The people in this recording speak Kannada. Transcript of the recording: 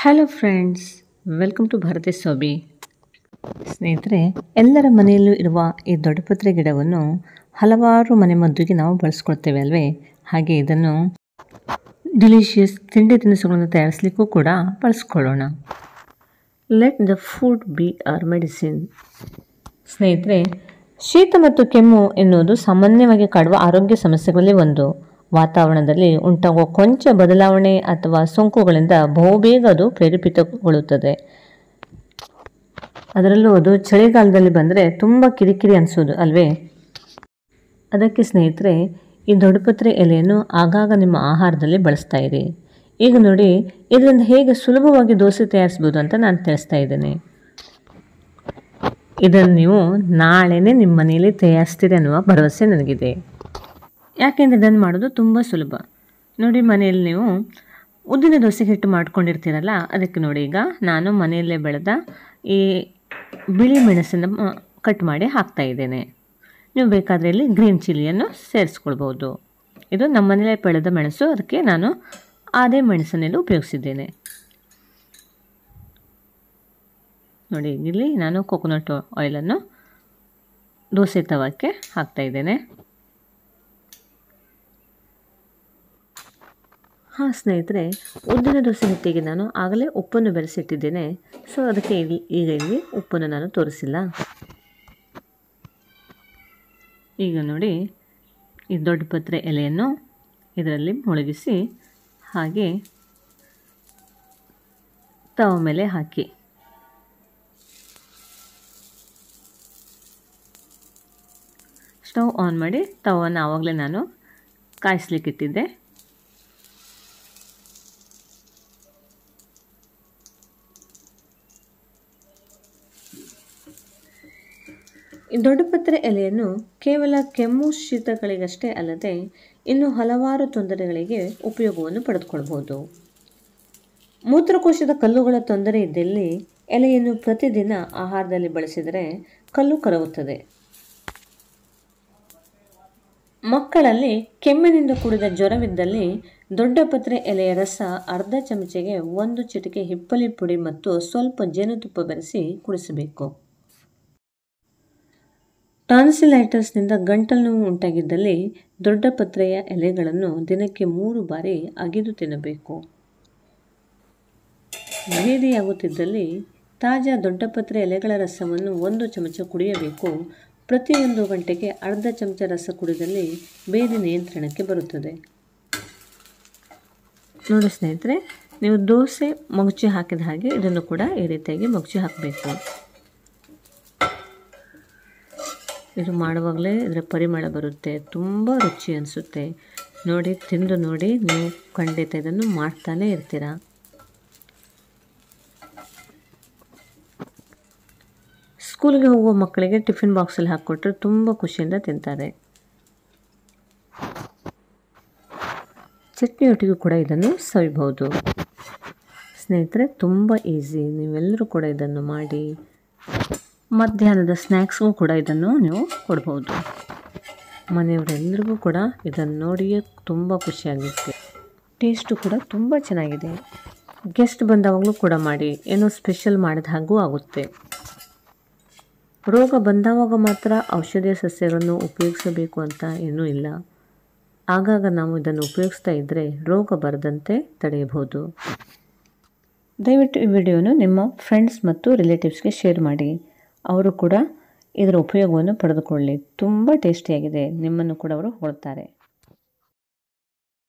hello friends welcome to Bharathi ಸೋಬಿ ಸ್ನೇಹಿತರೆ ಎಲ್ಲರ ಮನೆಯಲ್ಲೂ ಇರುವ ಈ ದೊಡ್ಡಪತ್ರೆ ಗಿಡವನ್ನು ಹಲವಾರು ಮನೆಮದ್ದುಗೆ ನಾವು ಬಳಸ್ಕೊಳ್ತೇವೆ ಅಲ್ವೇ ಹಾಗೆ ಇದನ್ನು ಡಿಲಿಷಿಯಸ್ ತಿಂಡಿ ತಿನಿಸುಗಳನ್ನು ತಯಾರಿಸಲಿಕ್ಕೂ ಕೂಡ ಬಳಸ್ಕೊಳ್ಳೋಣ let the food be your medicine ಸ್ನೇಹಿತರೆ ಶೀತ ಮತ್ತು ಕೆಮ್ಮು ಎನ್ನುವುದು ಸಾಮಾನ್ಯವಾಗಿ ಕಾಡುವ ಆರೋಗ್ಯ ಸಮಸ್ಯೆಗಳಲ್ಲಿ ಒಂದು ವಾತಾವರಣದಲ್ಲಿ ಉಂಟಾಗುವ ಕೊಂಚ ಬದಲಾವಣೆ ಅಥವಾ ಸೋಂಕುಗಳಿಂದ ಬಹುಬೇಗ ಅದು ಪ್ರೇರೇಪಿತಗೊಳ್ಳುತ್ತದೆ ಅದರಲ್ಲೂ ಅದು ಚಳಿಗಾಲದಲ್ಲಿ ಬಂದರೆ ತುಂಬ ಕಿರಿಕಿರಿ ಅನಿಸೋದು ಅಲ್ವೇ ಅದಕ್ಕೆ ಸ್ನೇಹಿತರೆ ಈ ದೊಡ್ಡಪತ್ರೆ ಎಲೆಯನ್ನು ಆಗಾಗ ನಿಮ್ಮ ಆಹಾರದಲ್ಲಿ ಬಳಸ್ತಾ ಇರಿ ಈಗ ನೋಡಿ ಇದರಿಂದ ಹೇಗೆ ಸುಲಭವಾಗಿ ದೋಸೆ ತಯಾರಿಸ್ಬೋದು ಅಂತ ನಾನು ತಿಳಿಸ್ತಾ ಇದ್ದೇನೆ ಇದನ್ನು ನೀವು ನಾಳೆನೇ ನಿಮ್ಮ ಮನೆಯಲ್ಲಿ ತಯಾರಿಸ್ತೀರಿ ಅನ್ನುವ ಭರವಸೆ ನನಗಿದೆ ಯಾಕೆಂದರೆ ಇದನ್ನು ಮಾಡೋದು ತುಂಬ ಸುಲಭ ನೋಡಿ ಮನೆಯಲ್ಲಿ ನೀವು ಉದ್ದಿನ ದೋಸೆ ಹಿಟ್ಟು ಮಾಡ್ಕೊಂಡಿರ್ತೀರಲ್ಲ ಅದಕ್ಕೆ ನೋಡಿ ಈಗ ನಾನು ಮನೆಯಲ್ಲೇ ಬೆಳೆದ ಈ ಬಿಳಿ ಮೆಣಸನ್ನು ಮ- ಕಟ್ ಮಾಡಿ ಹಾಕ್ತಾ ಇದ್ದೇನೆ ನೀವು ಬೇಕಾದರೆ ಇಲ್ಲಿ ಗ್ರೀನ್ ಚಿಲ್ಲಿಯನ್ನು ಸೇರಿಸ್ಕೊಳ್ಬೋದು ಇದು ನಮ್ಮ ಮನೆಯಲ್ಲೇ ಬೆಳೆದ ಮೆಣಸು ಅದಕ್ಕೆ ನಾನು ಅದೇ ಮೆಣಸನ್ನೆಲ್ಲ ಉಪಯೋಗಿಸಿದ್ದೇನೆ ನೋಡಿ ಇಲ್ಲಿ ನಾನು ಕೊಕೊನಟ್ ಆಯಿಲನ್ನು ದೋಸೆ ತವಕ್ಕೆ ಹಾಕ್ತಾ ಇದ್ದೇನೆ ಹಾಂ ಸ್ನೇಹಿತರೆ ಉದ್ದಿನ ದೋಸೆ ಹಿಟ್ಟಿಗೆ ನಾನು ಆಗಲೇ ಉಪ್ಪನ್ನು ಬೆರೆಸಿಟ್ಟಿದ್ದೇನೆ ಸೊ ಅದಕ್ಕೆ ಇಲ್ಲಿ ಈಗ ಇಲ್ಲಿ ಉಪ್ಪನ್ನು ನಾನು ತೋರಿಸಿಲ್ಲ ಈಗ ನೋಡಿ ಈ ದೊಡ್ಡ ಪತ್ರೆ ಎಲೆಯನ್ನು ಇದರಲ್ಲಿ ಮುಳುಗಿಸಿ ಹಾಗೆ ತವ ಮೇಲೆ ಹಾಕಿ ಸ್ಟವ್ ಆನ್ ಮಾಡಿ ತವವನ್ನು ಆವಾಗಲೇ ನಾನು ಕಾಯಿಸ್ಲಿಕ್ಕಿಟ್ಟಿದ್ದೆ ಈ ದೊಡ್ಡಪತ್ರೆ ಎಲೆಯನ್ನು ಕೇವಲ ಕೆಮ್ಮು ಶೀತಗಳಿಗಷ್ಟೇ ಅಲ್ಲದೆ ಇನ್ನು ಹಲವಾರು ತೊಂದರೆಗಳಿಗೆ ಉಪಯೋಗವನ್ನು ಪಡೆದುಕೊಳ್ಬೋದು ಮೂತ್ರಕೋಶದ ಕಲ್ಲುಗಳ ತೊಂದರೆ ಇದ್ದಲ್ಲಿ ಎಲೆಯನ್ನು ಪ್ರತಿದಿನ ಆಹಾರದಲ್ಲಿ ಬಳಸಿದರೆ ಕಲ್ಲು ಕರಗುತ್ತದೆ ಮಕ್ಕಳಲ್ಲಿ ಕೆಮ್ಮಿನಿಂದ ಕೂಡಿದ ಜ್ವರವಿದ್ದಲ್ಲಿ ದೊಡ್ಡ ಪತ್ರೆ ಎಲೆಯ ರಸ ಅರ್ಧ ಚಮಚೆಗೆ ಒಂದು ಚಿಟಿಕೆ ಹಿಪ್ಪಲಿ ಪುಡಿ ಮತ್ತು ಸ್ವಲ್ಪ ಜೇನುತುಪ್ಪ ಬೆರೆಸಿ ಕುಡಿಸಬೇಕು ಟಾನ್ಸಿಲೈಟಸ್ನಿಂದ ಗಂಟಲು ನೋವು ಉಂಟಾಗಿದ್ದಲ್ಲಿ ದೊಡ್ಡ ಪತ್ರೆಯ ಎಲೆಗಳನ್ನು ದಿನಕ್ಕೆ ಮೂರು ಬಾರಿ ಅಗಿದು ತಿನ್ನಬೇಕು ಭೇದಿಯಾಗುತ್ತಿದ್ದಲ್ಲಿ ತಾಜಾ ದೊಡ್ಡಪತ್ರೆ ಎಲೆಗಳ ರಸವನ್ನು ಒಂದು ಚಮಚ ಕುಡಿಯಬೇಕು ಪ್ರತಿಯೊಂದು ಗಂಟೆಗೆ ಅರ್ಧ ಚಮಚ ರಸ ಕುಡಿದಲ್ಲಿ ಬೇದಿ ನಿಯಂತ್ರಣಕ್ಕೆ ಬರುತ್ತದೆ ನೋಡಿ ಸ್ನೇಹಿತರೆ ನೀವು ದೋಸೆ ಮಗುಚಿ ಹಾಕಿದ ಹಾಗೆ ಇದನ್ನು ಕೂಡ ಈ ರೀತಿಯಾಗಿ ಮಗುಚಿ ಹಾಕಬೇಕು ಇದು ಮಾಡುವಾಗಲೇ ಇದರ ಪರಿಮಳ ಬರುತ್ತೆ ತುಂಬ ರುಚಿ ಅನಿಸುತ್ತೆ ನೋಡಿ ತಿಂದು ನೋಡಿ ನೀವು ಖಂಡಿತ ಇದನ್ನು ಮಾಡ್ತಾನೇ ಇರ್ತೀರಾ ಸ್ಕೂಲ್ಗೆ ಹೋಗುವ ಮಕ್ಕಳಿಗೆ ಟಿಫಿನ್ ಬಾಕ್ಸಲ್ಲಿ ಹಾಕ್ಕೊಟ್ರೆ ತುಂಬ ಖುಷಿಯಿಂದ ತಿಂತಾರೆ ಚಟ್ನಿಯೊಟ್ಟಿಗೂ ಕೂಡ ಇದನ್ನು ಸವಿಬಹುದು ಸ್ನೇಹಿತರೆ ತುಂಬ ಈಸಿ ನೀವೆಲ್ಲರೂ ಕೂಡ ಇದನ್ನು ಮಾಡಿ ಮಧ್ಯಾಹ್ನದ ಸ್ನ್ಯಾಕ್ಸ್ಗೂ ಕೂಡ ಇದನ್ನು ನೀವು ಕೊಡ್ಬೋದು ಮನೆಯವರೆಲ್ಲರಿಗೂ ಕೂಡ ಇದನ್ನು ನೋಡಿಯೇ ತುಂಬ ಖುಷಿಯಾಗುತ್ತೆ ಟೇಸ್ಟು ಕೂಡ ತುಂಬ ಚೆನ್ನಾಗಿದೆ ಗೆಸ್ಟ್ ಬಂದವಾಗಲೂ ಕೂಡ ಮಾಡಿ ಏನೋ ಸ್ಪೆಷಲ್ ಮಾಡಿದ ಹಾಗೂ ಆಗುತ್ತೆ ರೋಗ ಬಂದವಾಗ ಮಾತ್ರ ಔಷಧೀಯ ಸಸ್ಯಗಳನ್ನು ಉಪಯೋಗಿಸಬೇಕು ಅಂತ ಏನೂ ಇಲ್ಲ ಆಗಾಗ ನಾವು ಇದನ್ನು ಉಪಯೋಗಿಸ್ತಾ ಇದ್ದರೆ ರೋಗ ಬರದಂತೆ ತಡೆಯಬಹುದು ದಯವಿಟ್ಟು ಈ ವಿಡಿಯೋನು ನಿಮ್ಮ ಫ್ರೆಂಡ್ಸ್ ಮತ್ತು ರಿಲೇಟಿವ್ಸ್ಗೆ ಶೇರ್ ಮಾಡಿ ಅವರು ಕೂಡ ಇದರ ಉಪಯೋಗವನ್ನು ಪಡೆದುಕೊಳ್ಳಿ ತುಂಬ ಟೇಸ್ಟಿಯಾಗಿದೆ ನಿಮ್ಮನ್ನು ಕೂಡ ಅವರು ಹೊಳ್ತಾರೆ